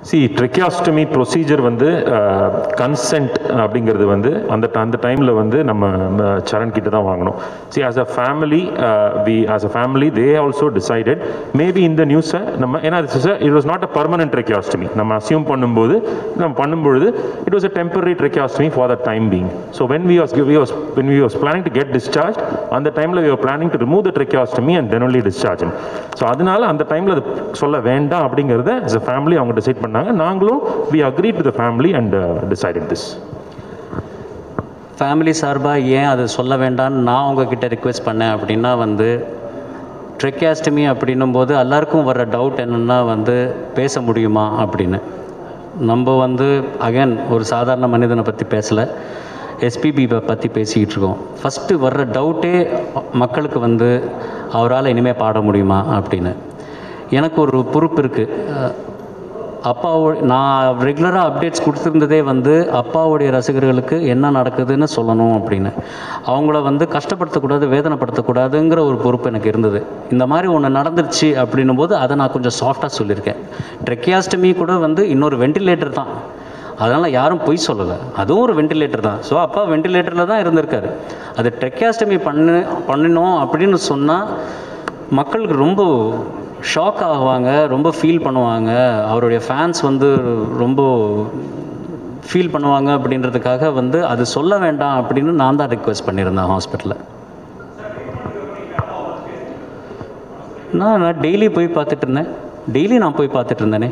C tracheostomy procedure வந்து consent அப்படிங்கிறது வந்து அந்த அந்த டைமில் வந்து நம்ம அஹ், சரண் கிட்ட தான் வாங்கணும் see as a family we as a family they also decided maybe இந்த நியூஸை நம்ம ஏன்னா it was not a permanent tracheostomy நம்ம அசியூம் பண்ணும்போது நம்ம பண்ணும்பொழுது it was a temporary tracheostomy for the time being so when we was we was when we was planning to get discharge அந்த டைமில் we are planning to remove the tracheostomy and then only discharge so அதனால அந்த டைமில் அது சொல்ல வேண்டாம் அப்படிங்கிறத as a family அவங்க டிசைட் பண்ணாங்க நாங்களும் we agree to the family and decided this family சார்பாக ஏன் அதை சொல்ல வேண்டாம்னு நான் உங்ககிட்ட ரிக்வெஸ்ட் பண்ணேன் அப்படின்னா வந்து ட்ரெக்காஸ்டமி அப்படின்னும் போது எல்லாருக்கும் வர டவுட் என்னென்னா வந்து பேச முடியுமா அப்படின்னு நம்ம வந்து அகைன் ஒரு சாதாரண மனிதனை பற்றி பேசலை எஸ்பிபி பற்றி பேசிக்கிட்டு இருக்கோம் ஃபஸ்ட்டு வர்ற டவுட்டே மக்களுக்கு வந்து அவரால் இனிமேல் பாட முடியுமா அப்படின்னு எனக்கு ஒரு பொறுப்பு இருக்குது அப்பாவோ நான் ரெகுலராக அப்டேட்ஸ் கொடுத்துருந்ததே வந்து அப்பாவுடைய ரசிகர்களுக்கு என்ன நடக்குதுன்னு சொல்லணும் அப்படின்னு அவங்கள வந்து கஷ்டப்படுத்தக்கூடாது வேதனைப்படுத்தக்கூடாதுங்கிற ஒரு பொறுப்பு எனக்கு இருந்தது இந்த மாதிரி ஒன்று நடந்துருச்சு அப்படின்னும் போது அதை நான் கொஞ்சம் சாஃப்டாக சொல்லியிருக்கேன் ட்ரெக்கியாஸ்டமி கூட வந்து இன்னொரு வெண்டிலேட்டர் தான் அதனால் யாரும் பொய் சொல்லலை அதுவும் ஒரு வெண்டிலேட்டர் தான் ஸோ அப்பா வெண்டிலேட்டரில் தான் இருந்திருக்காரு அது ட்ரெக்கியாஸ்டமி பண்ணு பண்ணினோம் அப்படின்னு சொன்னால் மக்களுக்கு ரொம்ப ஷாக் ஆகுவாங்க ரொம்ப ஃபீல் பண்ணுவாங்க அவருடைய ஃபேன்ஸ் வந்து ரொம்ப ஃபீல் பண்ணுவாங்க அப்படின்றதுக்காக வந்து அது சொல்ல வேண்டாம் அப்படின்னு நான் தான் ரிக்வெஸ்ட் பண்ணியிருந்தேன் ஹாஸ்பிட்டலில் நான் நான் டெய்லி போய் பார்த்துட்டு இருந்தேன் டெய்லி நான் போய் பார்த்துட்டு இருந்தேனே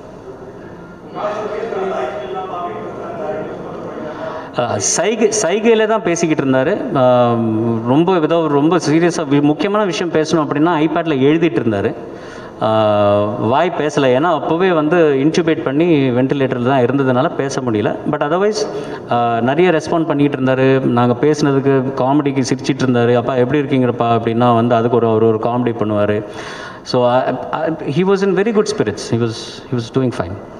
அஹ் சைகை சைகையில் தான் பேசிக்கிட்டு இருந்தார் ரொம்ப ஏதோ ரொம்ப சீரியஸாக முக்கியமான விஷயம் பேசணும் அப்படின்னா ஐபேடில் எழுதிட்டு இருந்தார் வாய் பேசலை ஏன்னா அப்போவே வந்து இன்ட்யூபேட் பண்ணி வென்டிலேட்டரில் தான் இருந்ததுனால பேச முடியல பட் அதர்வைஸ் நிறைய ரெஸ்பாண்ட் பண்ணிக்கிட்டு இருந்தார் நாங்கள் பேசுனதுக்கு காமெடிக்கு சிரிச்சிட்டு இருந்தார் அப்பா எப்படி இருக்கீங்கப்பா அப்படின்னா வந்து அதுக்கு ஒரு அவர் ஒரு காமெடி பண்ணுவார் so he was in very good spirits he was he was doing fine